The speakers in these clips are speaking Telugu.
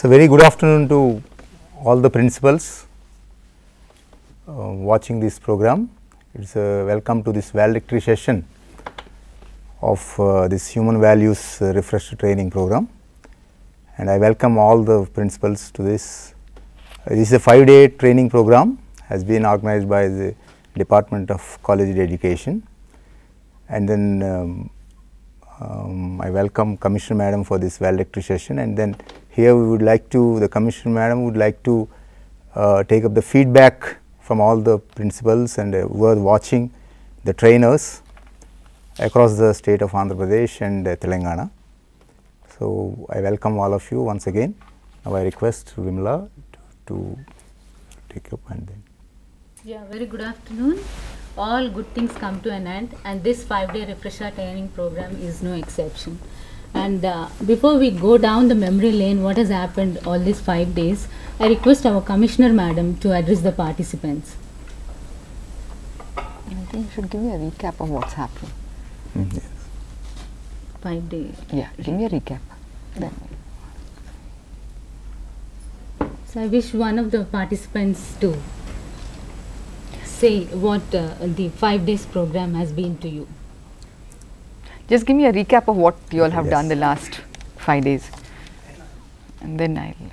So, very good afternoon to all the principals uh, watching this program. It is a welcome to this valedictory session of uh, this human values uh, refresher training program. And I welcome all the principals to this. Uh, this is a five day training program has been organized by the Department of College Education. And then um, um, I welcome Commissioner Madam for this valedictory session and then here we would like to, the Commissioner Madam would like to uh, take up the feedback from all the principals and uh, who are watching the trainers across the state of Andhra Pradesh and uh, Telangana. So, I welcome all of you once again. Now, I request Vimla to, to take up and then. Yeah, very good afternoon. All good things come to an end, and this five day refresher training program is no exception. And uh, before we go down the memory lane, what has happened all these five days, I request our Commissioner Madam to address the participants. I think you should give me a recap of what's happening. Mm, yes. Five day. Yeah, give me a recap. Then So I wish one of the participants to say what uh, the five days program has been to you. just give me a recap of what you all have done Yes. the last five days, and then I'll.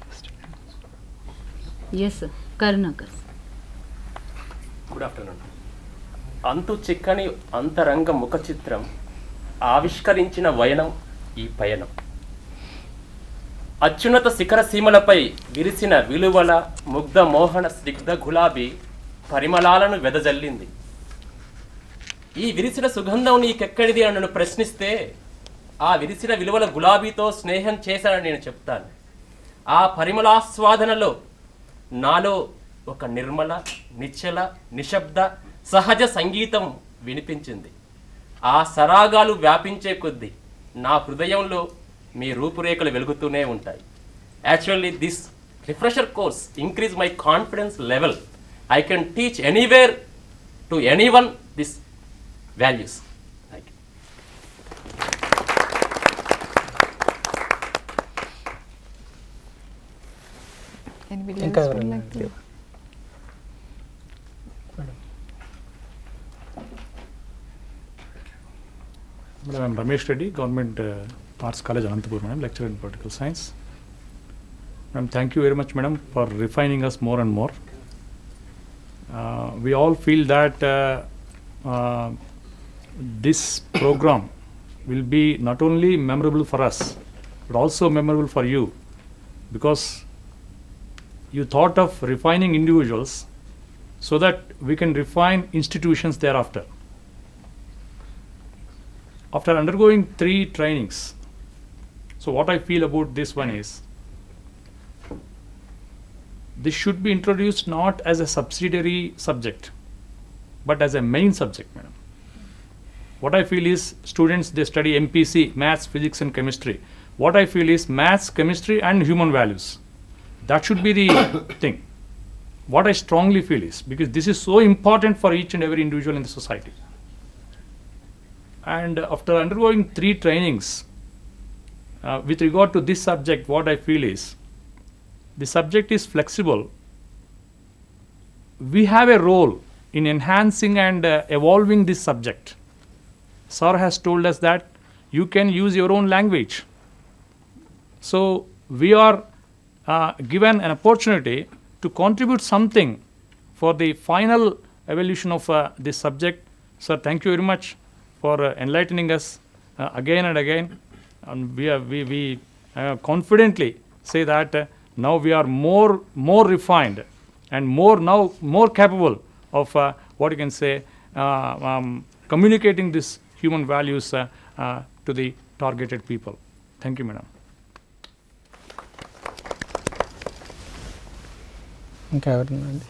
Yes, sir. Karunakar. Good afternoon అంతు చిక్కని అంతరంగ ముఖ చిత్రం ఆవిష్కరించిన వయనం ఈ పయనం అత్యున్నత శిఖర సీమలపై విరిసిన విలువల ముగ్ధ మోహన స్నిగ్ధ గులాబీ పరిమళాలను వెదజల్లింది ఈ విరిసిన సుగంధం నీకెక్కడిది అని నన్ను ప్రశ్నిస్తే ఆ విరిసిన విలువల గులాబీతో స్నేహం చేశానని నేను చెప్తాను ఆ పరిమళాస్వాదనలో నాలో ఒక నిర్మల నిశ్చల నిశ్శబ్ద సహజ సంగీతం వినిపించింది ఆ సరాగాలు వ్యాపించే కొద్దీ నా హృదయంలో మీ రూపురేఖలు వెలుగుతూనే ఉంటాయి actually this refresher course increase my confidence level I can teach anywhere to any one this values thank you Anybody ఇంకా else would ఎవరైనా like to? Madam, I'm Ramesh Reddy, Government uh, Arts College, Anantapur, madam, lecturer in political science. Madam, thank you very much, madam, for refining us more and more. Uh, we all feel that uh, uh, this program will be not only memorable for us, but also memorable for you, because you thought of refining individuals so that we can refine institutions thereafter after undergoing three trainings so what i feel about this one is this should be introduced not as a subsidiary subject but as a main subject madam what i feel is students they study mpc maths physics and chemistry what i feel is maths chemistry and human values that should be the thing what i strongly feel is because this is so important for each and every individual in the society and after undergoing three trainings uh, with regard to this subject what i feel is the subject is flexible we have a role in enhancing and uh, evolving this subject sir has told us that you can use your own language so we are uh, given an opportunity to contribute something for the final evolution of uh, this subject. Sir, thank you very much for uh, enlightening us uh, again and again. And we, are, we, we uh, confidently say that uh, now we are more, more refined and more now more capable of uh, what you can say uh, um, communicating this human values uh, uh, to the targeted people. Thank you, madam. ఇంకా ఎవరున్నారండి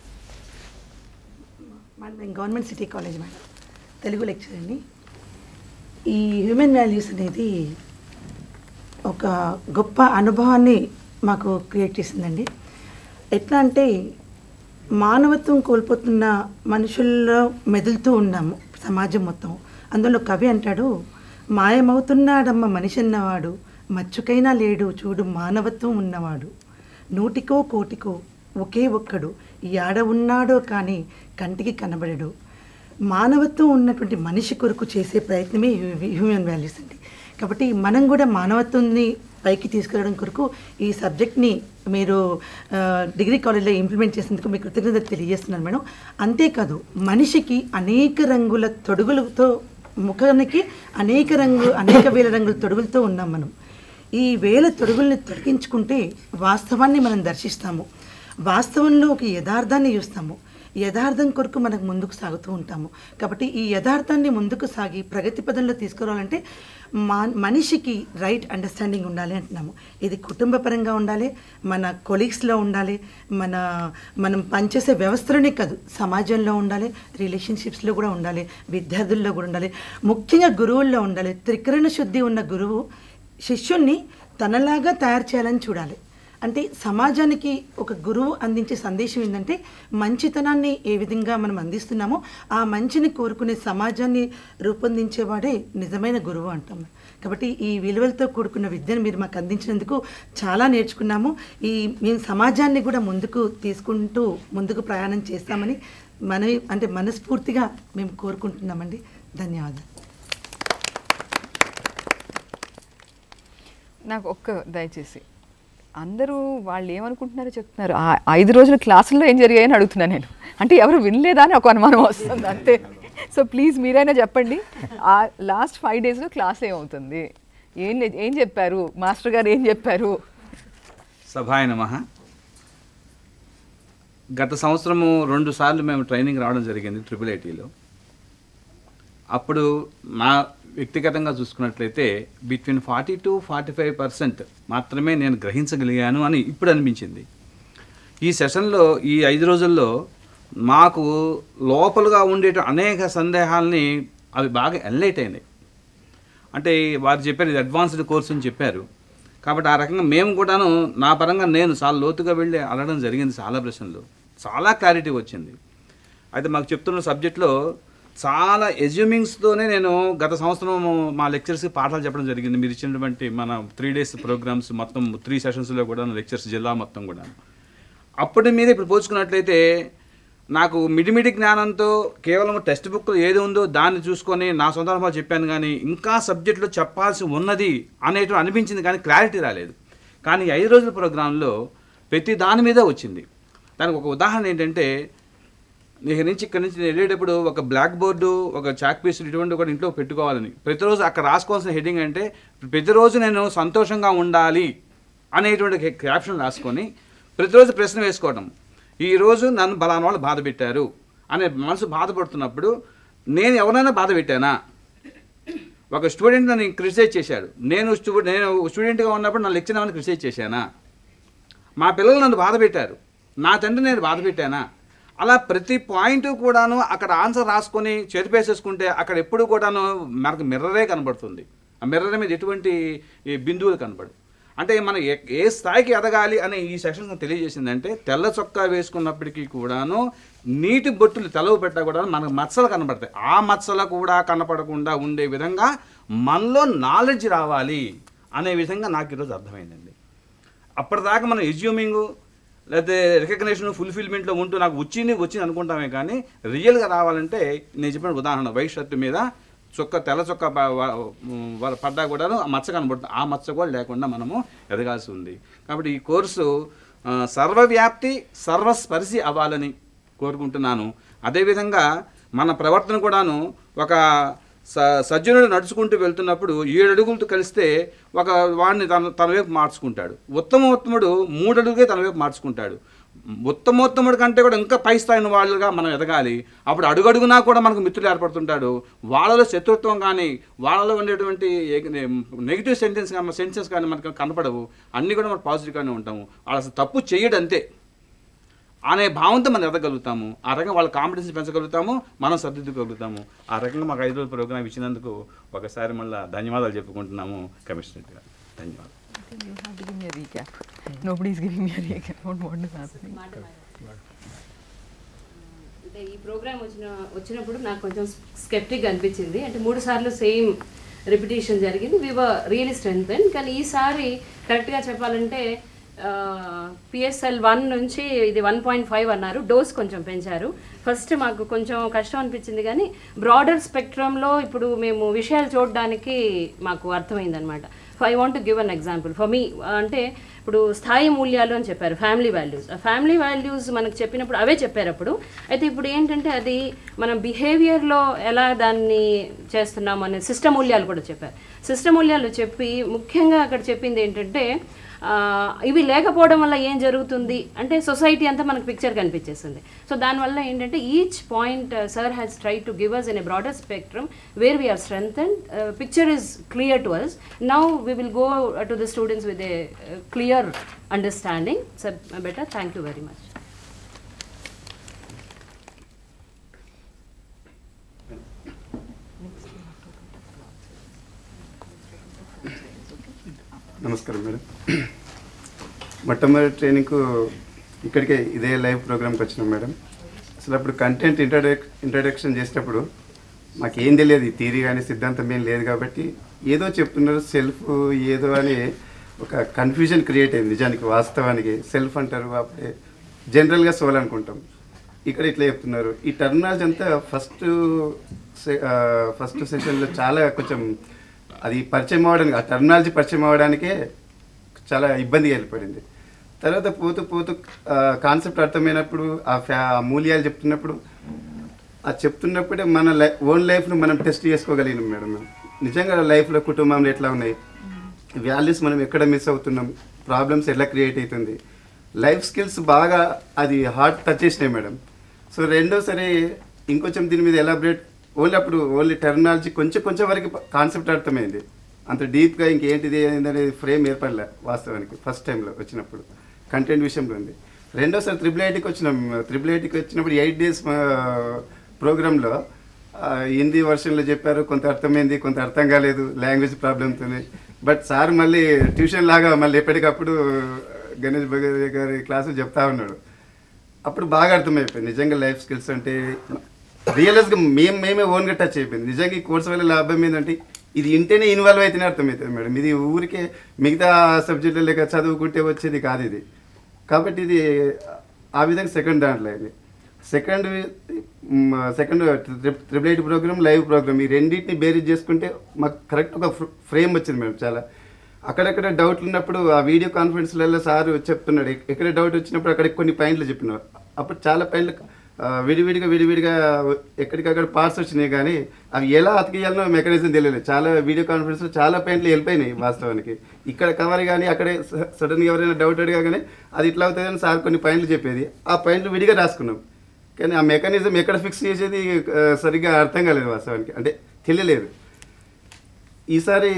మేడం నేను government city college madam Telugu lecture అండి ఈ హ్యూమన్ వాల్యూస్ అనేది ఒక గొప్ప అనుభవాన్ని మాకు క్రియేట్ చేసిందండి ఎట్లా అంటే మానవత్వం కోల్పోతున్న మనుషుల్లో మెదులుతూ ఉన్నాము సమాజం మొత్తం అందులో కవి అంటాడు మాయమవుతున్నాడమ్మ మనిషి అన్నవాడు మచ్చుకైనా లేడు చూడు మానవత్వం ఉన్నవాడు నూటికో కోటికో ఒకే ఒక్కడు యాడ ఉన్నాడో కానీ కంటికి కనబడడు మానవత్వం ఉన్నటువంటి మనిషి కొరకు చేసే ప్రయత్నమే హ్యూ- హ్యూమన్ వాల్యూస్ అండి కాబట్టి మనం కూడా మానవత్వాన్ని పైకి తీసుకురావడం కొరకు ఈ సబ్జెక్ట్ని మీరు ఆ, డిగ్రీ కాలేజ్లో ఇంప్లిమెంట్ చేసినందుకు మీకు కృతజ్ఞత తెలియజేస్తున్నాను మేడం అంతేకాదు మనిషికి అనేక రంగుల తొడుగులతో ముఖానికి అనేక రంగు అనేక వేల రంగుల తొడుగులతో ఉన్నాం మనం ఈ వేల తొడుగుల్ని తొలగించుకుంటే వాస్తవాన్ని మనం దర్శిస్తాము వాస్తవంలో ఒక యథార్థాన్ని చూస్తాము యథార్థం కొరకు మనకు ముందుకు సాగుతూ ఉంటాము కాబట్టి ఈ యథార్థాన్ని ముందుకు సాగి ప్రగతి పదంలో తీసుకురావాలంటే మా మనిషికి రైట్ అండర్స్టాండింగ్ ఉండాలి అంటున్నాము ఇది కుటుంబ పరంగా ఉండాలి మన కొలీగ్స్లో ఉండాలి మన మనం పనిచేసే వ్యవస్థలోనే కాదు సమాజంలో ఉండాలి రిలేషన్షిప్స్లో కూడా ఉండాలి విద్యార్థుల్లో కూడా ఉండాలి ముఖ్యంగా గురువుల్లో ఉండాలి త్రికరణ శుద్ధి ఉన్న గురువు శిష్యుణ్ణి తనలాగా తయారు చేయాలని చూడాలి అంటే సమాజానికి ఒక గురువు అందించే సందేశం ఏంటంటే మంచితనాన్ని ఏ విధంగా మనం అందిస్తున్నామో ఆ మంచిని కోరుకునే సమాజాన్ని రూపొందించేవాడే నిజమైన గురువు అంటాం కాబట్టి ఈ విలువలతో కూడుకున్న విద్యను మీరు మాకు అందించినందుకు చాలా నేర్చుకున్నాము ఈ మేము సమాజాన్ని కూడా ముందుకు తీసుకుంటూ ముందుకు ప్రయాణం చేస్తామని మన అంటే మనస్ఫూర్తిగా మేము కోరుకుంటున్నామండి ధన్యవాదాలు నాకు ఒక్క దయచేసి అందరూ వాళ్ళు ఏమనుకుంటున్నారో చెప్తున్నారు ఆ ఐదు రోజుల క్లాసుల్లో ఏం జరిగాయని అడుగుతున్నాను నేను అంటే ఎవరు వినలేదా అని ఒక అనుమానం వస్తుంది అంతే సో ప్లీజ్ మీరైనా చెప్పండి ఆ లాస్ట్ ఫైవ్ డేస్లో క్లాస్ ఏమవుతుంది ఏం లే- ఏం చెప్పారు మాస్టర్ గారు ఏం చెప్పారు సభాయ నమ గత సంవత్సరము రెండు సార్లు మేము ట్రైనింగ్ రావడం జరిగింది ట్రిపుల్ ఐటీలో అప్పుడు నా వ్యక్తిగతంగా చూసుకున్నట్లయితే between forty to forty five percent మాత్రమే నేను గ్రహించగలిగాను అని ఇప్పుడు అనిపించింది ఈ సెషన్లో ఈ ఐదు రోజుల్లో మాకు లోపలుగా ఉండే అనేక సందేహాల్ని అవి బాగా ఎన్లైట్ అయినాయి అంటే వారు చెప్పారు ఇది అడ్వాన్స్డ్ కోర్స్ అని చెప్పారు కాబట్టి ఆ రకంగా మేము కూడాను నా పరంగా నేను చాలా లోతుగా వెళ్ళి అడగడం జరిగింది చాలా ప్రశ్నలు చాలా క్లారిటీ వచ్చింది అయితే మాకు చెప్తున్న సబ్జెక్ట్లో చాలా ఎజ్యూమింగ్స్తోనే నేను గత సంవత్సరం మా లెక్చర్స్కి పాఠాలు చెప్పడం జరిగింది మీరు ఇచ్చినటువంటి మన త్రీ డేస్ ప్రోగ్రామ్స్ మొత్తం త్రీ సెషన్స్లో కూడా లెక్చర్స్ జిల్లా మొత్తం కూడా అప్పటి మీద ఇప్పుడు పోల్చుకున్నట్లయితే నాకు మిడిమిడి జ్ఞానంతో కేవలం టెక్స్ట్ బుక్లో ఏది ఉందో దాన్ని చూసుకొని నా సొంత అనుభవాలు చెప్పాను కానీ ఇంకా సబ్జెక్టులో చెప్పాల్సి ఉన్నది అనేటు అనిపించింది కానీ క్లారిటీ రాలేదు కానీ ఈ ఐదు రోజుల ప్రోగ్రాంలో ప్రతి దాని మీద వచ్చింది దానికి ఒక ఉదాహరణ ఏంటంటే ఇక నుంచి ఇక్కడ నుంచి నేను వెళ్ళేటప్పుడు ఒక బ్లాక్ బోర్డు ఒక చాక్ పీస్ ఇటువంటి కూడా ఇంట్లో పెట్టుకోవాలని ప్రతిరోజు అక్కడ రాసుకోవాల్సిన హెడ్డింగ్ అంటే ప్రతిరోజు నేను సంతోషంగా ఉండాలి అనేటువంటి క్యాప్షన్ రాసుకొని ప్రతిరోజు ప్రశ్న వేసుకోవడం ఈరోజు నన్ను బలానా వాళ్ళు బాధ పెట్టారు అనే మనసు బాధపడుతున్నప్పుడు నేను ఎవరైనా బాధ పెట్టానా ఒక స్టూడెంట్ నన్ను క్రిటిసైజ్ చేశాడు నేను స్టూ నేను స్టూడెంట్గా ఉన్నప్పుడు నా లెక్చర్ ఏమైనా క్రిటిసైజ్ చేశానా మా పిల్లలు నన్ను బాధ పెట్టారు నా తండ్రి నేను బాధ పెట్టానా అలా ప్రతి పాయింట్ కూడాను అక్కడ ఆన్సర్ రాసుకొని చేతిపేసేసుకుంటే అక్కడ ఎప్పుడు కూడాను మనకు మిర్రరే కనబడుతుంది ఆ మిర్రర్ మీద ఎటువంటి ఈ బిందువులు కనబడు అంటే మనం ఏ ఏ స్థాయికి ఎదగాలి అనే ఈ సెక్షన్ తెలియజేసిందంటే తెల్ల చొక్కా వేసుకున్నప్పటికీ కూడాను నీటి బొట్టులు తెలవ పెట్టా కూడా మనకు మచ్చలు కనబడతాయి ఆ మచ్చలు కూడా కనపడకుండా ఉండే విధంగా మనలో నాలెడ్జ్ రావాలి అనే విధంగా నాకు ఈరోజు అర్థమైందండి అప్పటిదాకా మనం ఎజ్యూమింగ్ లేకపోతే రికగ్నేషన్ ఫుల్ఫిల్మెంట్లో ఉంటూ నాకు వచ్చింది వచ్చింది అనుకుంటామే కానీ రియల్గా రావాలంటే నేను చెప్పిన ఉదాహరణ వైట్ షర్ట్ మీద చొక్క తెల్ల చొక్క ప- వ- వ- పడ్డా కూడాను ఆ మచ్చ కనబడుతుంది ఆ మచ్చ కూడా లేకుండా మనము ఎదగాల్సి ఉంది కాబట్టి ఈ కోర్సు ఆ, సర్వవ్యాప్తి సర్వస్పర్శి అవ్వాలని కోరుకుంటున్నాను అదేవిధంగా మన ప్రవర్తన కూడాను ఒక స సజ్జనుడు నడుచుకుంటూ వెళ్తున్నప్పుడు ఏడు అడుగులతో కలిస్తే ఒక వాడిని తన తన వైపు మార్చుకుంటాడు ఉత్తమోత్తముడు మూడు అడుగులే తన వైపు మార్చుకుంటాడు ఉత్తమోత్తముడు కంటే కూడా ఇంకా పై స్థాయిన వాళ్ళుగా మనం ఎదగాలి అప్పుడు అడుగడుగునా కూడా మనకు మిత్రులు ఏర్పడుతుంటాడు వాళ్ళలో శత్రుత్వం కానీ వాళ్ళలో ఉండేటువంటి నెగిటివ్ సెంటెన్స్ కానీ సెన్సెస్ కానీ మనకు కనపడవు అన్నీ కూడా మనం పాజిటివ్గానే ఉంటాము వాళ్ళు అసలు తప్పు చేయడు అంతే అనే భావంతో మనం ఎదగలుగుతాము ఆ రకంగా వాళ్ళ కాంపిటెన్స్ పెంచగలుగుతాము మనం సర్దిద్దుకోగలుగుతాము ఆ రకంగా మాకు ఐదు రోజుల ప్రోగ్రామ్ ఇచ్చినందుకు ఒకసారి మళ్ళీ ధన్యవాదాలు చెప్పుకుంటున్నాము కమిషనర్ గారు ధన్యవాదాలు You have to give me a recap. Nobody is giving me a recap on what is happening. అంటే ఈ ప్రోగ్రామ్ వచ్చిన వచ్చినప్పుడు నాకు కొంచెం స్కెప్టిక్ అనిపించింది అంటే మూడు సార్లు సేమ్ రిపిటేషన్ జరిగింది వి వర్ రియలీ స్ట్రెంగ్ కానీ ఈసారి కరెక్ట్గా చెప్పాలంటే పిఎస్ఎల్ వన్ నుంచి ఇది వన్ పాయింట్ ఫైవ్ అన్నారు డోస్ కొంచెం పెంచారు ఫస్ట్ మాకు కొంచెం కష్టం అనిపించింది కానీ బ్రాడర్ స్పెక్ట్రమ్లో ఇప్పుడు మేము విషయాలు చూడడానికి మాకు అర్థమైందనమాట I want to give an example for me అంటే ఇప్పుడు స్థాయి మూల్యాలు అని చెప్పారు ఫ్యామిలీ వాల్యూస్ ఆ ఫ్యామిలీ వాల్యూస్ మనకు చెప్పినప్పుడు అవే చెప్పారు అప్పుడు అయితే ఇప్పుడు ఏంటంటే అది మనం బిహేవియర్లో ఎలా దాన్ని చేస్తున్నాం అనే సిస్టమ్ మూల్యాలు కూడా చెప్పారు సిస్టమ్ మూల్యాలు చెప్పి ముఖ్యంగా అక్కడ చెప్పింది ఏంటంటే ఆ, ఇవి లేకపోవడం వల్ల ఏం జరుగుతుంది అంటే సొసైటీ అంతా మనకు పిక్చర్ కనిపించేస్తుంది సో దానివల్ల ఏంటంటే each point sir has try to give us in a broader spectrum where we are strength and picture is clear to us now we will go to the students with a clear understanding so better thank you very much నమస్కారం మేడం మొట్టమొదటి ట్రైనింగ్కు ఇక్కడికే ఇదే లైవ్ ప్రోగ్రామ్కి వచ్చినాం మేడం అసలు అప్పుడు కంటెంట్ ఇంట్రడక్ ఇంట్రడక్షన్ చేసేటప్పుడు మాకు ఏం తెలియదు ఈ థీరీ కానీ సిద్ధాంతం ఏం లేదు కాబట్టి ఏదో చెప్తున్నారు సెల్ఫ్ ఏదో అని ఒక కన్ఫ్యూజన్ క్రియేట్ అయింది నిజానికి వాస్తవానికి సెల్ఫ్ అంటారు అప్పుడే జనరల్గా సోల్ అనుకుంటాం ఇక్కడ ఇట్లా చెప్తున్నారు ఈ టర్మినాలజీ అంతా ఫస్ట్ ఫస్ట్ సెషన్లో చాలా కొంచెం అది పరిచయం అవ్వడానికి ఆ టర్మినాలజీ పరిచయం అవ్వడానికే చాలా ఇబ్బందిగా ఏర్పడింది తర్వాత పోతూ పోతూ కాన్సెప్ట్ అర్థమైనప్పుడు ఆ ఫ్యా ఆ మూల్యాలు చెప్తున్నప్పుడు ఆ చెప్తున్నప్పుడే మన లై ఓన్ లైఫ్ను మనం టెస్ట్ చేసుకోగలిగినాం మేడం మనం. నిజంగా లైఫ్లో కుటుంబంలో ఎట్లా ఉన్నాయి వాల్యూస్ మనం ఎక్కడ మిస్ అవుతున్నాం ప్రాబ్లమ్స్ ఎలా క్రియేట్ అవుతుంది లైఫ్ స్కిల్స్ బాగా అది హార్ట్ టచ్ చేసినాయి మేడం సో రెండోసారి ఇంకొంచెం దీని మీద ఎలాబరేట్ ఓన్లీ అప్పుడు ఓన్లీ టెర్మినాలజీ కొంచెం కొంచెం వరకు కాన్సెప్ట్ అర్థమైంది అంత డీప్గా ఇంకేంటిది అనేది ఫ్రేమ్ ఏర్పడలే వాస్తవానికి ఫస్ట్ టైంలో వచ్చినప్పుడు కంటెంట్ విషయంలో ఉంది రెండోసారి త్రిబుల్ ఐటీకి వచ్చినాం త్రిబుల్ ఐటీకి వచ్చినప్పుడు ఎయిట్ డేస్ ప్రోగ్రాంలో హిందీ వర్షన్లో చెప్పారు కొంత అర్థమైంది కొంత అర్థం కాలేదు లాంగ్వేజ్ ప్రాబ్లమ్తో బట్ సార్ మళ్ళీ ట్యూషన్ లాగా మళ్ళీ ఎప్పటికప్పుడు గణేష్ భగవతి గారి క్లాసులు చెప్తా ఉన్నాడు అప్పుడు బాగా అర్థమైపోయింది నిజంగా లైఫ్ స్కిల్స్ అంటే రియలైజ్గా మేము మేమే ఓన్గా టచ్ అయిపోయింది నిజంగా ఈ కోర్స్ వల్ల లాభం ఏంటంటే ఇది ఇంటేనే ఇన్వాల్వ్ అయితేనే అర్థమవుతుంది మేడం ఇది ఊరికే మిగతా సబ్జెక్టులు లేక చదువుకుంటే వచ్చేది కాదు ఇది కాబట్టి ఇది ఆ విధంగా సెకండ్ దాంట్లో అయింది second second triple eight program live program ఈ రెండింటిని బేరీజ్ చేసుకుంటే మాకు కరెక్ట్ ఒక ఫ్రేమ్ వచ్చింది మేడం చాలా అక్కడక్కడ డౌట్లు ఉన్నప్పుడు ఆ వీడియో కాన్ఫరెన్స్లలో సార్ చెప్తున్నాడు ఎక్- ఎక్కడ డౌట్ వచ్చినప్పుడు అక్కడ కొన్ని పాయింట్లు చెప్పినారు అప్పుడు చాలా పాయింట్లు ఆ, విడివిడిగా విడివిడిగా ఎక్కడికక్కడ పార్ట్స్ వచ్చినాయి కానీ అవి ఎలా అతికేయాలనో మెకానిజం తెలియలేదు చాలా వీడియో కాన్ఫరెన్స్లో చాలా పాయింట్లు వెళ్ళిపోయినాయి వాస్తవానికి ఇక్కడ కవర్ కానీ అక్కడే స- సడన్గా ఎవరైనా డౌట్ అడిగానే అది ఇట్లా అవుతుందని సార్ కొన్ని పాయింట్లు చెప్పేది ఆ పాయింట్లు విడిగా రాసుకున్నాం కానీ ఆ మెకానిజం ఎక్కడ ఫిక్స్ చేసేది ఆ, సరిగ్గా అర్థం కాలేదు వాస్తవానికి అంటే తెలియలేదు ఈసారి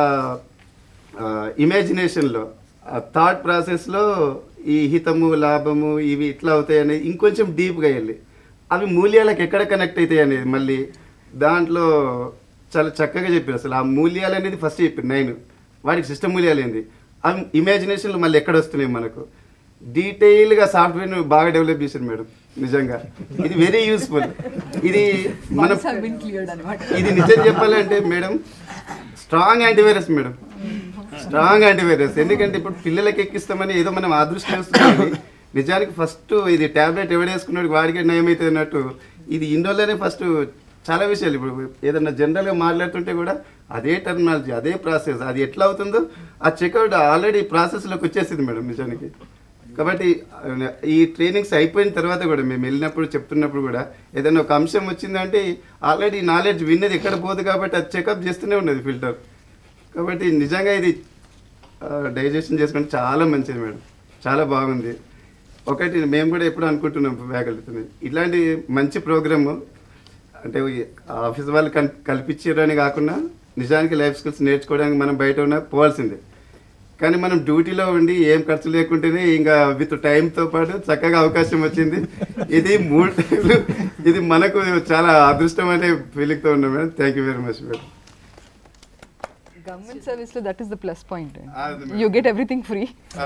ఇమాజినేషన్లో ఆ థాట్ ప్రాసెస్లో ఈ హితము లాభము ఇవి ఇట్లా అవుతాయి అనేది ఇంకొంచెం డీప్గా వెళ్ళి అవి మూల్యాలకు ఎక్కడ కనెక్ట్ అవుతాయి అనేది మళ్ళీ దాంట్లో చాలా చక్కగా చెప్పారు అసలు ఆ మూల్యాలు అనేది ఫస్ట్ చెప్పారు నైన్ వాటికి సిస్టమ్ మూల్యాలు ఏంది అవి ఇమాజినేషన్లో మళ్ళీ ఎక్కడ వస్తున్నాయి మనకు డీటెయిల్గా సాఫ్ట్వేర్ను బాగా డెవలప్ చేశారు మేడం నిజంగా ఇది వెరీ యూస్ఫుల్ ఇది మనం ఇది నిజం చెప్పాలంటే madam strong antivirus madam strong antivirus ఎందుకంటే ఇప్పుడు పిల్లలకి ఎక్కిస్తామని ఏదో మనం అదృష్టం వస్తుంది నిజానికి ఫస్ట్ ఇది టాబ్లెట్ ఎవడు వేసుకున్నాడు వాడికే నయం అవుతుంది అన్నట్టు ఇది ఇండోలోనే ఫస్ట్ చాలా విషయాలు ఇప్పుడు ఏదన్నా జనరల్గా మాట్లాడుతుంటే కూడా అదే టెర్మినాలజీ అదే ప్రాసెస్ అది ఎట్లా అవుతుందో ఆ చెక్అవుట్ ఆల్రెడీ ప్రాసెస్లోకి వచ్చేసింది మేడం నిజానికి కాబట్టి ఆ, ఈ ట్రైనింగ్స్ అయిపోయిన తర్వాత కూడా మేము వెళ్ళినప్పుడు చెప్తున్నప్పుడు కూడా ఏదైనా ఒక అంశం వచ్చిందంటే ఆల్రెడీ నాలెడ్జ్ విన్నది ఎక్కడ పోదు కాబట్టి అది చెకప్ చేస్తూనే ఉన్నది ఫిల్టర్ కాబట్టి నిజంగా ఇది డైజెషన్ చేసుకుంటే చాలా మంచిది మేడం చాలా బాగుంది ఒకటి మేము కూడా ఎప్పుడు అనుకుంటున్నాం ఫ్యాకల్టీతో ఇలాంటి మంచి ప్రోగ్రాము అంటే ఈ ఆఫీస్ వాళ్ళు కల్ కల్పించారని కాకుండా నిజానికి లైఫ్ స్కిల్స్ నేర్చుకోవడానికి మనం బయట ఉన్న పోవాల్సిందే కానీ మనం డ్యూటీలో ఉండి ఏం ఖర్చు లేకుంటేనే ఇంకా విత్ టైంతో పాటు చక్కగా అవకాశం వచ్చింది ఇది మూడు టైంలు ఇది మనకు చాలా అదృష్టం అనే ఫీలింగ్తో ఉన్నాం madam thank you very much madam government సర్వీస్లో that is the plus point అది you get everything free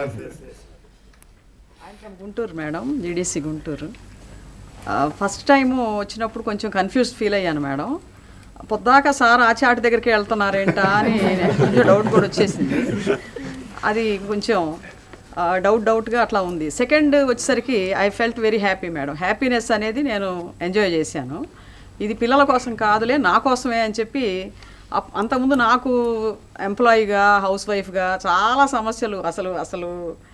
I'm from Guntur madam GDC Guntur first time వచ్చినప్పుడు కొంచెం కన్ఫ్యూజ్ ఫీల్ అయ్యాను మేడం పొద్దాక సార్ ఆ చాటు దగ్గరికి వెళ్తున్నారేంటా అని కొంచెం డౌట్ కూడా వచ్చేసింది అది కొంచెం ఆ, డౌట్ డౌట్గా అట్లా ఉంది సెకండ్ వచ్చేసరికి I felt very happy madam happiness అనేది నేను ఎంజాయ్ చేశాను ఇది పిల్లల కోసం కాదులే నా కోసమే అని చెప్పి అప్- అంతకుముందు నాకు ఎంప్లాయీగా హౌస్ వైఫ్గా చాలా సమస్యలు అసలు అసలు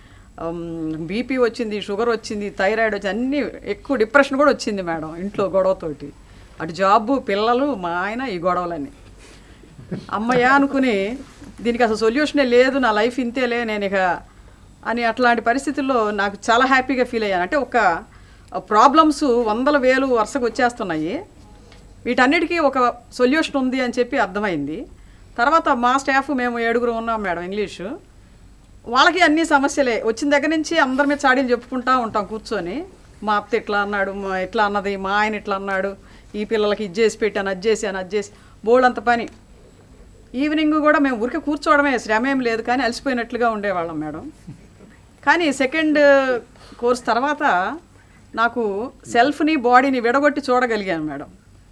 బీపీ వచ్చింది షుగర్ వచ్చింది థైరాయిడ్ వచ్చింది అన్నీ ఎక్కువ డిప్రెషన్ కూడా వచ్చింది మేడం ఇంట్లో గొడవతోటి అటు జాబు పిల్లలు మా ఆయన ఈ గొడవలన్నీ అమ్మయ్య అనుకుని దీనికి అసలు సొల్యూషనే లేదు నా లైఫ్ ఇంతేలే నేను ఇక అని అట్లాంటి పరిస్థితుల్లో నాకు చాలా హ్యాపీగా ఫీల్ అయ్యాను అంటే ఒక ప్రాబ్లమ్స్ వందల వేలు వరుసగా వచ్చేస్తున్నాయి వీటన్నిటికీ ఒక సొల్యూషన్ ఉంది అని చెప్పి అర్థమైంది తర్వాత మా స్టాఫ్ మేము ఏడుగురు ఉన్నాం మేడం ఇంగ్లీషు వాళ్ళకి అన్ని సమస్యలే వచ్చిన దగ్గర నుంచి అందరి మీద చాడీలు చెప్పుకుంటా ఉంటాం కూర్చొని మా అత్త ఇట్లా అన్నాడు మా ఇట్లా అన్నది మా ఆయన ఇట్లా అన్నాడు ఈ పిల్లలకి ఇది చేసి పెట్టాను అది చేశాను అది చేసి బోల్డ్ అంత పని ఈవినింగ్ కూడా మేము ఊరికే కూర్చోవడమే శ్రమ ఏం లేదు కానీ అలసిపోయినట్లుగా ఉండేవాళ్ళం మేడం కానీ సెకండ్ కోర్స్ తర్వాత నాకు సెల్ఫ్ని బాడీని విడగొట్టి చూడగలిగాను మేడం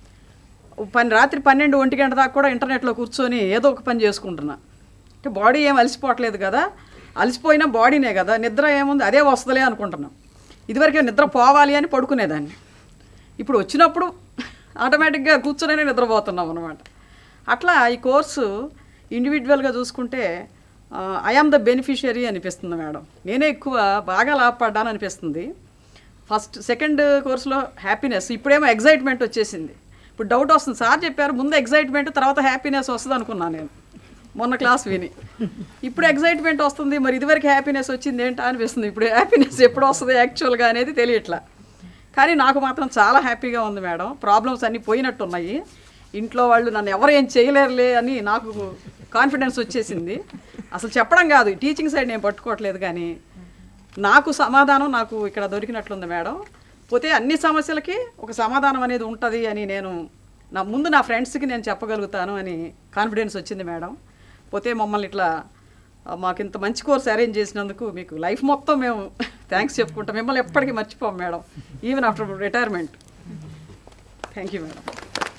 పని రాత్రి పన్నెండు ఒంటి గంట దాకా కూడా ఇంటర్నెట్లో కూర్చొని ఏదో ఒక పని చేసుకుంటున్నా అంటే బాడీ ఏం అలసిపోవట్లేదు కదా అలసిపోయినా బాడీనే కదా నిద్ర ఏముంది అదే వస్తుందిలే అనుకుంటున్నాం ఇదివరకే నిద్ర పోవాలి అని పడుకునేదాన్ని ఇప్పుడు వచ్చినప్పుడు ఆటోమేటిక్గా కూర్చొని నిద్రపోతున్నాం అనమాట అట్లా ఈ కోర్సు ఇండివిజువల్గా చూసుకుంటే ఐ ఆమ్ ద బెనిఫిషియరీ అనిపిస్తుంది మేడం నేనే ఎక్కువ బాగా లాభపడ్డాను అనిపిస్తుంది ఫస్ట్ సెకండ్ కోర్సులో హ్యాపీనెస్ ఇప్పుడేమో ఎగ్జైట్మెంట్ వచ్చేసింది ఇప్పుడు డౌట్ వస్తుంది సార్ చెప్పారు ముందు ఎగ్జైట్మెంట్ తర్వాత హ్యాపీనెస్ వస్తుంది అనుకున్నాను నేను మొన్న క్లాస్ విని ఇప్పుడు ఎగ్జైట్మెంట్ వస్తుంది మరి ఇదివరకు హ్యాపీనెస్ వచ్చింది ఏంటా అనిపిస్తుంది ఇప్పుడు హ్యాపీనెస్ ఎప్పుడు వస్తుంది యాక్చువల్గా అనేది తెలియట్లా కానీ నాకు మాత్రం చాలా హ్యాపీగా ఉంది మేడం ప్రాబ్లమ్స్ అన్నీ పోయినట్టున్నాయి ఇంట్లో వాళ్ళు నన్ను ఎవరు ఏం చేయలేరులే అని నాకు కాన్ఫిడెన్స్ వచ్చేసింది అసలు చెప్పడం కాదు టీచింగ్ సైడ్ నేను పట్టుకోవట్లేదు కానీ నాకు సమాధానం నాకు ఇక్కడ దొరికినట్లుంది మేడం పోతే అన్ని సమస్యలకి ఒక సమాధానం అనేది ఉంటుంది అని నేను నా ముందు నా ఫ్రెండ్స్కి నేను చెప్పగలుగుతాను అని కాన్ఫిడెన్స్ వచ్చింది మేడం పోతే మమ్మల్ని ఇట్లా ఆ, మాకు ఇంత మంచి కోర్స్ అరేంజ్ చేసినందుకు మీకు లైఫ్ మొత్తం మేము థ్యాంక్స్ చెప్పుకుంటాం మిమ్మల్ని ఎప్పటికీ మర్చిపోం madam even after retirement thank you madam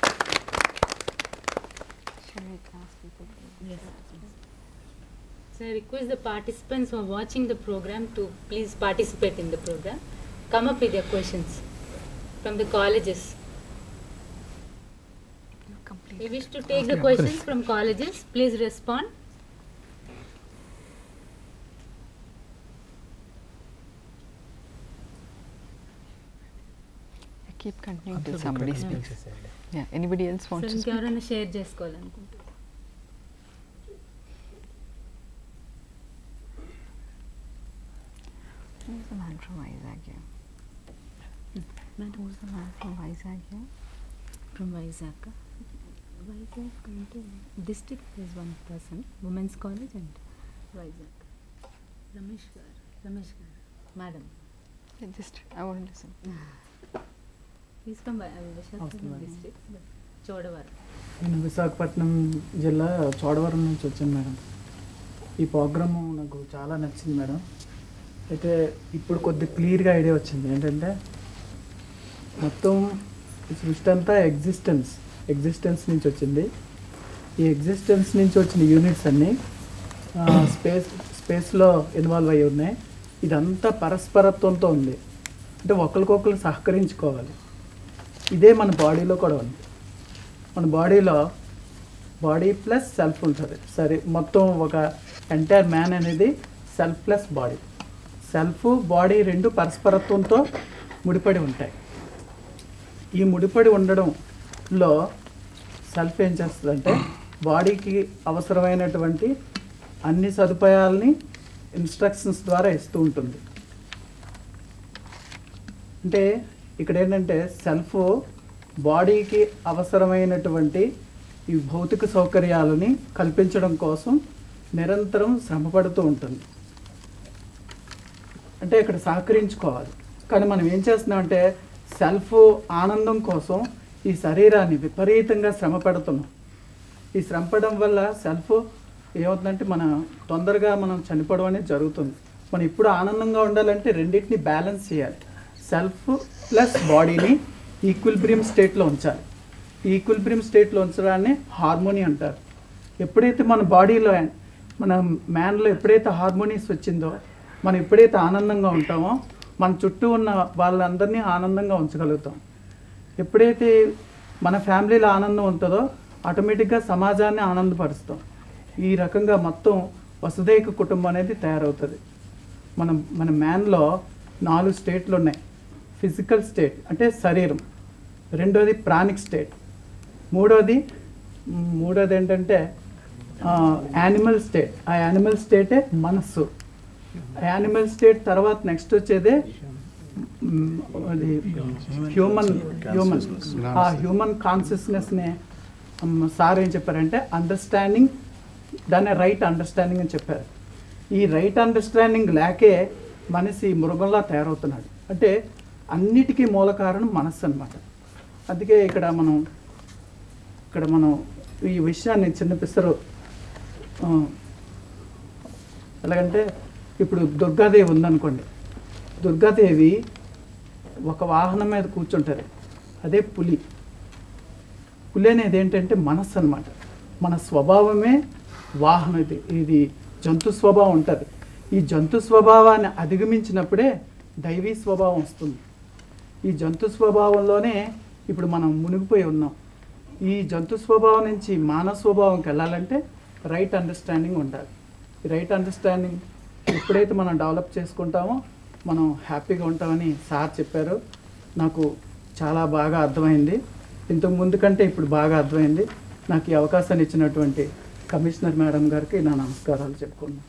So I request the participants who are watching the program to please participate in the program. Come up with your questions from the colleges. We wish to take the questions from colleges. Please respond. Keep continue to somebody speaks yeah anybody else so wants to ఇంకెవరైనా షేర్ చేసుకోవాలనుకుంటున్నారు Who's the man from Vizag here? Who's the man from Vizag here? from Vizag. Vizag అంటే district is one person, women's college and Vizag. Ramesh garu Ramesh garu madam Yeah, Just, I want to listen. Is from Visakhapatnam district Chodavaram నేను విశాఖపట్నం జిల్లా చోడవరం నుంచి వచ్చాను మేడం ఈ ప్రోగ్రాము నాకు చాలా నచ్చింది మేడం అయితే ఇప్పుడు కొద్ది క్లియర్గా ఐడియా వచ్చింది ఏంటంటే మొత్తం ఈ సృష్టి అంతా ఎగ్జిస్టెన్స్ ఎగ్జిస్టెన్స్ నుంచి వచ్చింది ఈ ఎగ్జిస్టెన్స్ నుంచి వచ్చిన యూనిట్స్ అన్నీ స్పేస్ స్పేస్లో ఇన్వాల్వ్ అయి ఉన్నాయి ఇదంతా పరస్పరత్వంతో ఉంది అంటే ఒకరికొకరు సహకరించుకోవాలి ఇదే మన బాడీలో కూడా ఉంది మన బాడీలో బాడీ ప్లస్ సెల్ఫ్ ఉంటుంది సరే మొత్తం ఒక ఎంటైర్ మ్యాన్ అనేది self plus body self body రెండు పరస్పరత్వంతో ముడిపడి ఉంటాయి ఈ ముడిపడి ఉండడంలో సెల్ఫ్ ఏం చేస్తుందంటే బాడీకి అవసరమైనటువంటి అన్ని సదుపాయాలని ఇన్స్ట్రక్షన్స్ ద్వారా ఇస్తూ ఉంటుంది అంటే ఇక్కడ ఏంటంటే సెల్ఫ్ బాడీకి అవసరమైనటువంటి ఈ భౌతిక సౌకర్యాలని కల్పించడం కోసం నిరంతరం శ్రమపడుతూ ఉంటుంది అంటే ఇక్కడ సహకరించుకోవాలి కానీ మనం ఏం చేస్తున్నామంటే సెల్ఫ్ ఆనందం కోసం ఈ శరీరాన్ని విపరీతంగా శ్రమ పెడుతున్నాం ఈ శ్రమ పడడం వల్ల సెల్ఫ్ ఏమవుతుందంటే మన తొందరగా మనం చనిపోవడం అనేది జరుగుతుంది మనం ఇప్పుడు ఆనందంగా ఉండాలంటే రెండింటిని బ్యాలెన్స్ చేయాలి సెల్ఫ్ ప్లస్ బాడీని ఈక్విలిబ్రియం స్టేట్లో ఉంచాలి ఈక్విలిబ్రియం స్టేట్లో ఉంచడాన్ని హార్మోని అంటారు ఎప్పుడైతే మన బాడీలో మన మ్యాన్లో ఎప్పుడైతే హార్మోనీస్ వచ్చిందో మనం ఎప్పుడైతే ఆనందంగా ఉంటామో మన చుట్టూ ఉన్న వాళ్ళందరినీ ఆనందంగా ఉంచగలుగుతాం ఎప్పుడైతే మన ఫ్యామిలీలో ఆనందం ఉంటుందో ఆటోమేటిక్గా సమాజాన్ని ఆనందపరుస్తాం ఈ రకంగా మొత్తం వసుదైక కుటుంబం అనేది తయారవుతుంది మనం మన మ్యాన్లో నాలుగు స్టేట్లు ఉన్నాయి ఫిజికల్ స్టేట్ అంటే శరీరం రెండోది ప్రాణిక్ స్టేట్ మూడోది మ్, మూడోది ఏంటంటే యానిమల్ స్టేట్ ఆ యానిమల్ స్టేటే మనస్సు యానిమల్ స్టేట్ తర్వాత నెక్స్ట్ వచ్చేదే మ్, అది హ్యూమన్ హ్యూమన్ ఆ హ్యూమన్ కాన్షియస్నెస్ని సార్ ఏం చెప్పారంటే అండర్స్టాండింగ్ దాన్ని రైట్ అండర్స్టాండింగ్ అని చెప్పారు ఈ రైట్ అండర్స్టాండింగ్ లేకే మనిషి మృగంలా తయారవుతున్నాడు అంటే అన్నిటికీ మూల కారణం మనస్సు అనమాట అందుకే ఇక్కడ మనం ఇక్కడ మనం ఈ విషయాన్ని చిన్న పిసరు ఆ, ఎలాగంటే ఇప్పుడు దుర్గాదేవి ఉందనుకోండి దుర్గాదేవి ఒక వాహనం మీద కూర్చుంటుంది అదే పులి పులి అనేది ఏంటంటే మనస్సు అనమాట మన స్వభావమే వాహనం ఇది ఇది జంతు స్వభావం ఉంటుంది ఈ జంతు స్వభావాన్ని అధిగమించినప్పుడే దైవీ స్వభావం వస్తుంది ఈ జంతు స్వభావంలోనే ఇప్పుడు మనం మునిగిపోయి ఉన్నాం ఈ జంతు స్వభావం నుంచి మానవ స్వభావంకి వెళ్ళాలంటే రైట్ అండర్స్టాండింగ్ ఉండాలి ఈ రైట్ అండర్స్టాండింగ్ ఎప్పుడైతే మనం డెవలప్ చేసుకుంటామో మనం హ్యాపీగా ఉంటామని సార్ చెప్పారు నాకు చాలా బాగా అర్థమైంది ఇంతకు ముందు కంటే ఇప్పుడు బాగా అర్థమైంది నాకు ఈ అవకాశాన్ని ఇచ్చినటువంటి కమిషనర్ మేడం గారికి నా నమస్కారాలు చెప్పుకున్నాను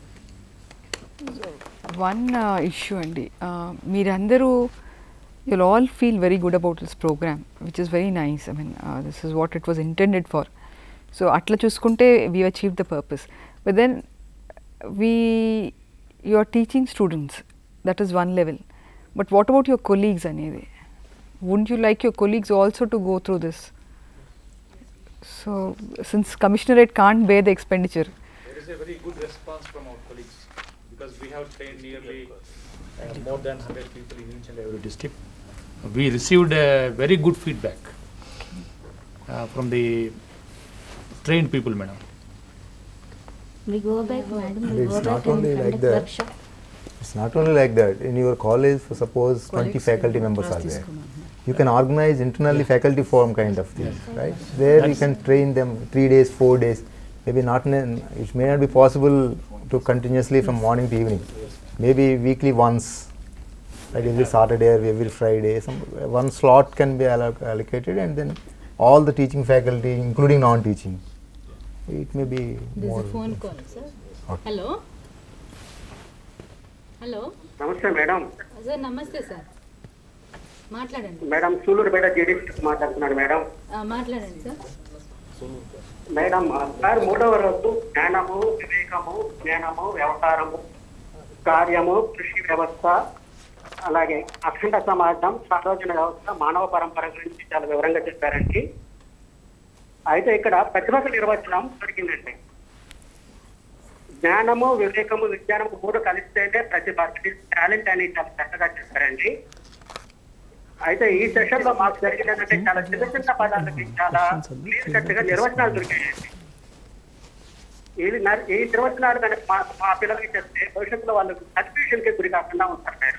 వన్ ఇష్యూ అండి Uh, మీరందరూ you'll all feel very good about this program which is very nice I mean this is what it was intended for so అట్లా చూసుకుంటే we achieve the purpose but then we you are teaching students that is one level but what about your colleagues అనేది won't you like your colleagues also to go through this so since commissionerate can't be the expenditure There is a very good response from our colleagues because we have trained nearly uh, more than 100 people in each and every district. We received uh, very good feedback uh, from the trained people, madam. We go back, madam. And We it's go not back and only like conduct that. workshop. It's not only like that. In your college, for suppose 20 faculty members are there. You can organize internally faculty forum kind of thing, right? There you can train them three days, four days. Maybe not. In, an- it may not be possible to continuously from morning to evening. Maybe weekly once, like every Saturday or every Friday. Some one slot can be alloc- allocated, and then all the teaching faculty, including non-teaching. It may be There's more. a phone call, sir. Okay. Hello? Hello నమస్తే మేడం సార్ నమస్తే సార్ మాట్లాడండి మేడం సూలూరుపేట జేడీ మాట్లాడుతున్నాను మేడం ఆ, మాట్లాడండి సార్ మేడం సార్ మూడవ రోజు జ్ఞానము వివేకము జ్ఞానము వ్యవహారము కార్యము కృషి వ్యవస్థ అలాగే అఖండ సమాజం సార్వజన వ్యవస్థ మానవ పరంపర గురించి చాలా వివరంగా చెప్పారండి అయితే ఇక్కడ ప్రతిభకు నిర్వచనం దొరికిందండి జ్ఞానము వివేకము విజ్ఞానము మూడు కలిస్తేనే ప్రతిభ టాలెంట్ అని చాలా చక్కగా చెప్పారండి అయితే ఈ సెషన్ లో మాకు జరిగినదంటే చాలా చిన్న చిన్న పదాలకి చాలా క్లియర్ కట్ గా నిర్వచనాలు దొరికాయండి ఈ నర్- ఈ నిర్వచనాలు కనుక మా మా పిల్లలకి చెప్తే భవిష్యత్తులో వాళ్ళు కన్ఫ్యూజన్ కి గురి కాకుండా ఉంటారు మేడం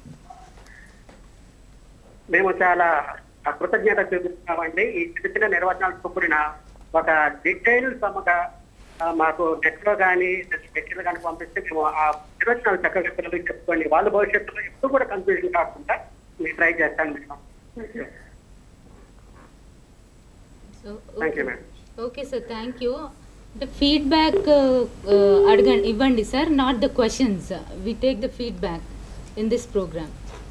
మేము చాలా కృతజ్ఞత చూపిస్తున్నామండి ఈ చిన్న చిన్న నిర్వచనాలతో కూడిన ఒక డీటెయిల్ సమగా ఆ, మాకు నెట్ లో కానీ లెక్చర్లు కానీ పంపిస్తే మేము ఆ నిర్వచనాలు చక్కగా పిల్లలకి చెప్పుకోండి వాళ్ళ భవిష్యత్తులో ఎప్పుడు కూడా కన్ఫ్యూజన్ కాకుండా మేము ట్రై చేస్తాను madam so thank you madam okay sir thank you అంటే ఫీడ్బ్యాక్ అడగండి ఇవ్వండి sir not the questions we take the feedback in this program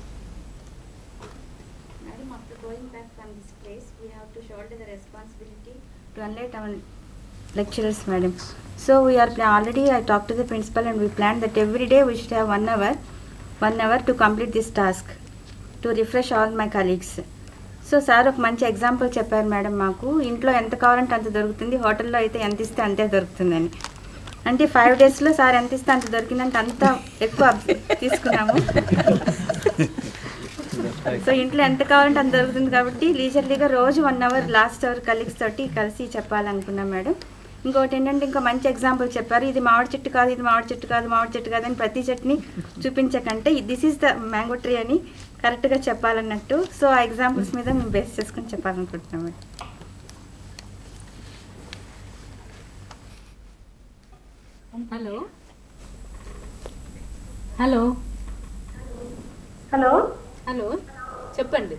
Madam, after going back from this place, we have to shoulder the responsibility to enlighten our lecturers, madam. So we are pla- already, I talked to the principal and we planned that every day we should have one hour, one hour to complete this task, to refresh all my colleagues. So sir ఒక మంచి ఎగ్జాంపుల్ చెప్పారు మేడం మాకు ఇంట్లో ఎంత కావాలంటే అంత దొరుకుతుంది హోటల్లో అయితే ఎంత ఇస్తే అంతే దొరుకుతుందని అంటే ఫైవ్ డేస్లో సార్ ఎంత ఇస్తే అంత దొరికిందంటే అంత ఎక్కువ తీసుకున్నాము సో ఇంట్లో ఎంత కావాలంటే అంత దొరుకుతుంది కాబట్టి లీజర్లీగా రోజు one hour last hour colleagues తోటి కలిసి చెప్పాలనుకున్నాం మేడం ఇంకోటి ఏంటంటే ఇంకా మంచి ఎగ్జాంపుల్ చెప్పారు ఇది మామిడి చెట్టు కాదు ఇది మామిడి చెట్టు కాదు మామిడి చెట్టు కాదు అని ప్రతి చెట్టుని చూపించకంటే this is the mango tree అని కరెక్ట్గా చెప్పాలన్నట్టు సో ఆ ఎగ్జాంపుల్స్ మీద మేము బేస్ చేసుకొని చెప్పాలనుకుంటున్నాం madam hello hello hello hello చెప్పండి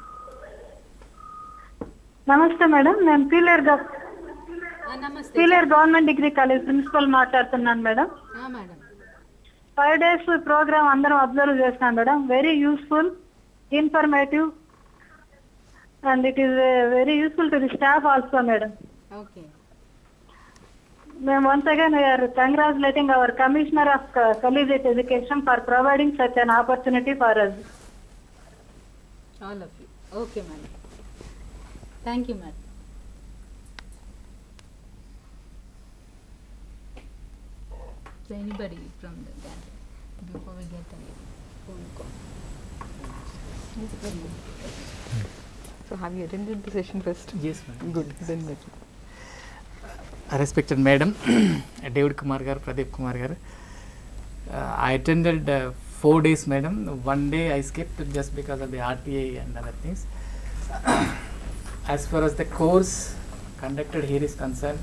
నమస్తే మేడం నేను పీలేరు గా ఆ, నమస్తే Peeleru government degree college principal మాట్లాడుతున్నాను మేడం ఆ, మేడం ఫైవ్ డేస్ ప్రోగ్రామ్ అందరం అబ్జర్వ్ చేస్తున్నాం madam very useful informative and it is very useful to the staff also madam okay మేము once again we are congratulating our commissioner of collegiate education for providing such an opportunity for us all of you okay madam thank you madam So anybody from the gathering before we get a phone call? So have you attended the session first? Yes, ma'am. Good. Then better. respected madam david kumar garu pradeep kumar garu uh, i attended uh, four days madam one day i skipped just because of the rta and other things as far as the course conducted here is concerned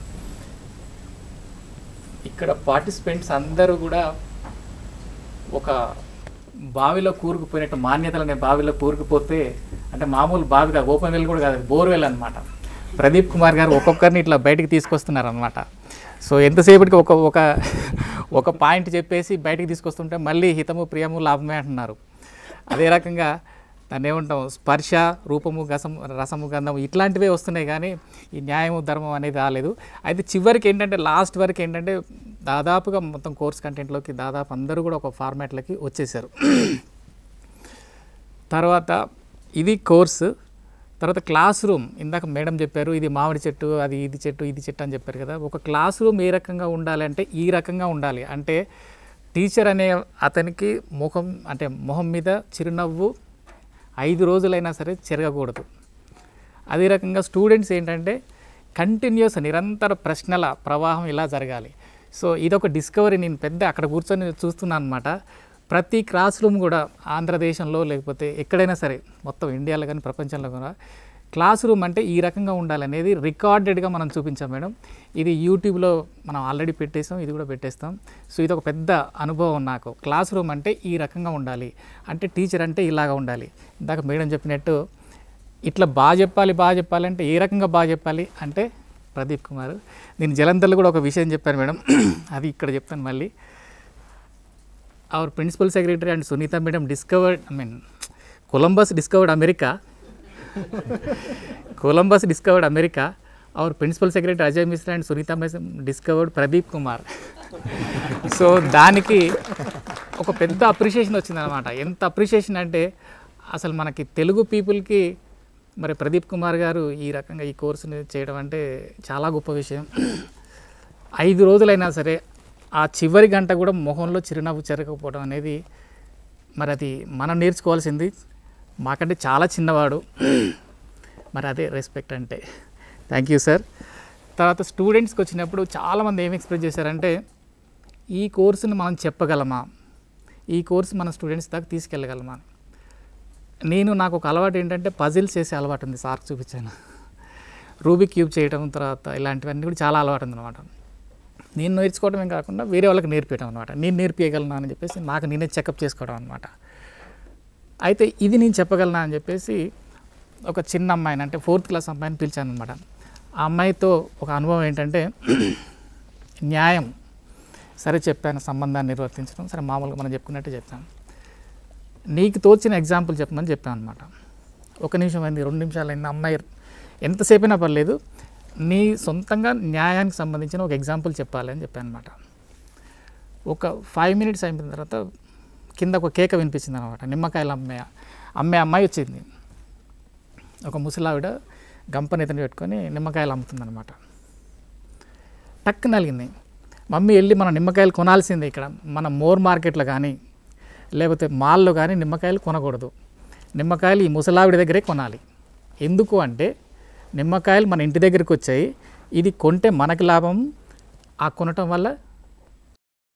ఇక్కడ పార్టిసిపెంట్స్ అందరూ కూడా ఒక బావిలో కూరుకుపోయినట్టు మాన్యతలు అనే బావిలో కూరుకుపోతే అంటే మామూలు బావి కాదు ఓపెన్ వెల్ కూడా కాదు బోర్వెల్ అనమాట ప్రదీప్ కుమార్ గారు ఒక్కొక్కరిని ఇట్లా బయటికి తీసుకొస్తున్నారు అనమాట సో ఎంతసేపటికి ఒక ఒక ఒక పాయింట్ చెప్పేసి బయటికి తీసుకొస్తుంటే మళ్ళీ హితము ప్రియము లాభమే అంటున్నారు అదే రకంగా దాన్ని ఏమంటాం స్పర్శ రూపము గసం రసము గంధము ఇట్లాంటివే వస్తున్నాయి కానీ ఈ న్యాయము ధర్మం అనేది రాలేదు అయితే చివరికి ఏంటంటే లాస్ట్ వరకు ఏంటంటే దాదాపుగా మొత్తం కోర్స్ కంటెంట్లోకి దాదాపు అందరూ కూడా ఒక ఫార్మాట్లకి వచ్చేసారు తర్వాత ఇది కోర్సు తర్వాత క్లాస్ రూమ్ ఇందాక మేడం చెప్పారు ఇది మామిడి చెట్టు అది ఇది చెట్టు ఇది చెట్టు అని చెప్పారు కదా ఒక క్లాస్ రూమ్ ఏ రకంగా ఉండాలి అంటే ఈ రకంగా ఉండాలి అంటే టీచర్ అనే అతనికి ముఖం అంటే మొహం మీద చిరునవ్వు ఐదు రోజులైనా సరే చెరగకూడదు అదే రకంగా స్టూడెంట్స్ ఏంటంటే కంటిన్యూస్ నిరంతర ప్రశ్నల ప్రవాహం ఇలా జరగాలి సో ఇదొక డిస్కవరీ నేను పెద్ద అక్కడ కూర్చొని చూస్తున్నాను అనమాట ప్రతి క్లాస్ రూమ్ కూడా ఆంధ్రదేశంలో లేకపోతే ఎక్కడైనా సరే మొత్తం ఇండియాలో కానీ ప్రపంచంలో కూడా క్లాస్ రూమ్ అంటే ఈ రకంగా ఉండాలనేది రికార్డెడ్గా మనం చూపించాం మేడం ఇది యూట్యూబ్లో మనం ఆల్రెడీ పెట్టేసాం ఇది కూడా పెట్టేస్తాం సో ఇది ఒక పెద్ద అనుభవం నాకు క్లాస్ రూమ్ అంటే ఈ రకంగా ఉండాలి అంటే టీచర్ అంటే ఇలాగా ఉండాలి ఇందాక మేడం చెప్పినట్టు ఇట్లా బాగా చెప్పాలి బాగా చెప్పాలి అంటే ఏ రకంగా బాగా చెప్పాలి అంటే ప్రదీప్ కుమార్ నేను జలంధర్లో కూడా ఒక విషయం చెప్పాను మేడం అది ఇక్కడ చెప్తాను మళ్ళీ our principal secretary and Sunitha madam discovered I mean Columbus discovered America Columbus discovered America our principal secretary Ajay Mishra and Sunitha madam discovered Pradeep Kumar so దానికి ఒక పెద్ద అప్రిషియేషన్ వచ్చిందనమాట ఎంత అప్రిషియేషన్ అంటే అసలు మనకి తెలుగు పీపుల్కి మరి ప్రదీప్ కుమార్ గారు ఈ రకంగా ఈ కోర్సుని చేయడం అంటే చాలా గొప్ప విషయం ఐదు రోజులైనా సరే ఆ చివరి గంట కూడా మొహంలో చిరునవ్వు చెరగకపోవడం అనేది మరి అది మనం నేర్చుకోవాల్సింది మాకంటే చాలా చిన్నవాడు మరి అదే రెస్పెక్ట్ అంటే థ్యాంక్ యూ సార్ తర్వాత స్టూడెంట్స్కి వచ్చినప్పుడు చాలామంది ఏం ఎక్స్ప్రెస్ చేశారంటే ఈ కోర్సుని మనం చెప్పగలమా ఈ కోర్సు మన స్టూడెంట్స్ దాకా తీసుకెళ్ళగలమా అని నేను నాకు ఒక అలవాటు ఏంటంటే పజిల్స్ చేసే అలవాటు ఉంది సార్ చూపించాను రూబిక్ క్యూబ్ చేయడం తర్వాత ఇలాంటివన్నీ కూడా చాలా అలవాటు ఉందన్నమాట నేను నేర్చుకోవడమే కాకుండా వేరే వాళ్ళకి నేర్పించడం అనమాట నేను నేర్పించగలనా అని చెప్పేసి నాకు నేనే చెకప్ చేసుకోవడం అనమాట అయితే ఇది నేను చెప్పగలనా అని చెప్పేసి ఒక చిన్న అమ్మాయిని అంటే ఫోర్త్ క్లాస్ అమ్మాయిని పిలిచాను అనమాట ఆ అమ్మాయితో ఒక అనుభవం ఏంటంటే న్యాయం సరే చెప్పాను సంబంధాన్ని నిర్వర్తించడం సరే మామూలుగా మనం చెప్పుకున్నట్టు చెప్పాను నీకు తోచిన ఎగ్జాంపుల్ చెప్పమని చెప్పాను అనమాట ఒక నిమిషం అయింది రెండు నిమిషాలు అయింది అమ్మాయి ఎంతసేపు అయినా పర్లేదు నీ సొంతంగా న్యాయానికి సంబంధించిన ఒక ఎగ్జాంపుల్ చెప్పాలి అని చెప్పాను అనమాట ఒక ఫైవ్ మినిట్స్ అయిపోయిన తర్వాత కింద ఒక కేక వినిపించింది అనమాట నిమ్మకాయలు అమ్మే అమ్మే అమ్మాయి వచ్చింది ఒక ముసలావిడ గంపనెతని పెట్టుకొని నిమ్మకాయలు అమ్ముతుందన్నమాట టక్ నలిగింది మమ్మీ వెళ్ళి మనం నిమ్మకాయలు కొనాల్సిందే ఇక్కడ మన మోర్ మార్కెట్లో కానీ లేకపోతే మాల్లో కానీ నిమ్మకాయలు కొనకూడదు నిమ్మకాయలు ఈ ముసలావిడ దగ్గరే కొనాలి ఎందుకు అంటే నిమ్మకాయలు మన ఇంటి దగ్గరికి వచ్చాయి ఇది కొంటే మనకి లాభం ఆ కొనటం వల్ల